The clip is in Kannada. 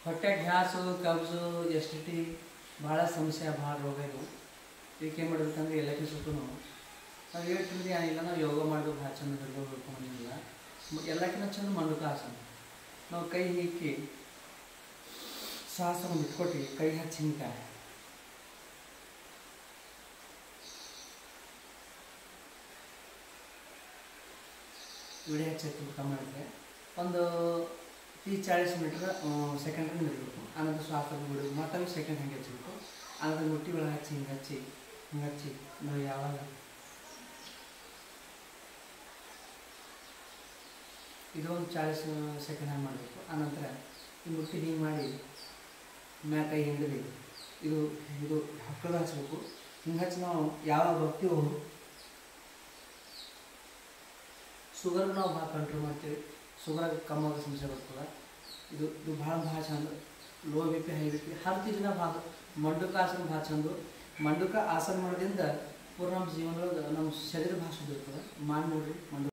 ಹೊಟ್ಟೆ ಗ್ಯಾಸು ಕಬ್ಸು ಎಸ್ಟಿಟಿ ಭಾಳ ಸಮಸ್ಯೆ ಭಾಳ ರೋಗ ಇವು ಇದಕ್ಕೆ ಏನು ಮಾಡ್ಬೇಕಂದ್ರೆ ಎಲ್ಲಕ್ಕೆ ಸುಟ್ಟು ನಾವು ಹೇಳ್ತಿಂದ್ರೆ ಏನಿಲ್ಲ ನಾವು ಯೋಗ ಮಾಡೋದು ಭಾಳ ಚಂದ ಹಿಡ್ಕೊಬೇಕಂಗಿಲ್ಲ ಎಲ್ಲಕ್ಕಿಂತ ಚಂದ ಮಂಡುಕಾಸನ ನಾವು ಕೈ ಹೀಕಿ ಶ್ವಾಸನ ಬಿಟ್ಕೊಟ್ಟು ಕೈ ಹಚ್ಚಿ ಹಿಂಗೆ ವಿಡಿಯೋ ಹಚ್ಚಿ ಊಟ ಮಾಡಿದ್ರೆ ಒಂದು ತೀಸ್ ಚಾಳಿಸ್ ಮೀಟ್ರ್ ಸೆಕೆಂಡ್ ನಿಲ್ಬೇಕು ಆನಂತರ ಶ್ವಾಸ ಬಿಡು ಮತ್ತೊಂದು ಸೆಕೆಂಡ್ ಹಂಗೆ ಹಚ್ಚಬೇಕು ಆನಂತರ ಮುಟ್ಟಿ ಒಳಗೆ ಹಚ್ಚಿ ಹಿಂಗೆ ಹಚ್ಚಿ ಹಿಂಗೆ ಹಚ್ಚಿ ನಾವು ಯಾವಾಗ ಇದು ಒಂದು ಚಾಳಿಸ್ ಸೆಕೆಂಡ್ ಹಂಗೆ ಮಾಡಬೇಕು ಆನಂತರ ಈ ಮುಟ್ಟಿ ಹಿಂಗೆ ಮಾಡಿ ಮ್ಯಾಲ ಕೈ ಹಿಂಡಿದು ಇದು ಇದು ಹಕ್ಕದ ಹಚ್ಚಬೇಕು ಹಿಂಗೆ ಹಚ್ಚಿ ನಾವು ಯಾವಾಗ ಬರ್ತೀವೋ ಶುಗರ್ ನಾವು ಭಾಳ ಕಂಟ್ರೋಲ್ ಮಾಡ್ತೀವಿ ಶುಗರ್ ಕಮ್ಮಾಗೋ ಸಮಸ್ಯೆ ಬರ್ತದೆ ಇದು ಇದು ಭಾಳ ಭಾಳ ಚಂದ low B P high B P ಹರ್ ಚೀಜನ ಭಾಳ ಮಂಡುಕ ಆಸನ ಭಾಳ ಚಂದ ಮಂಡುಕ ಆಸನ ಮಾಡೋದ್ರಿಂದ ಪೂರ್ಣ ನಮ್ಮ ಜೀವನದೊಳಗೆ ನಮ್ಮ ಶರೀರ ಭಾಳ ಶುದ್ಧ ಇರ್ತದೆ ಮಾಡಿ ನೋಡ್ರಿ ಮಂಡುಕ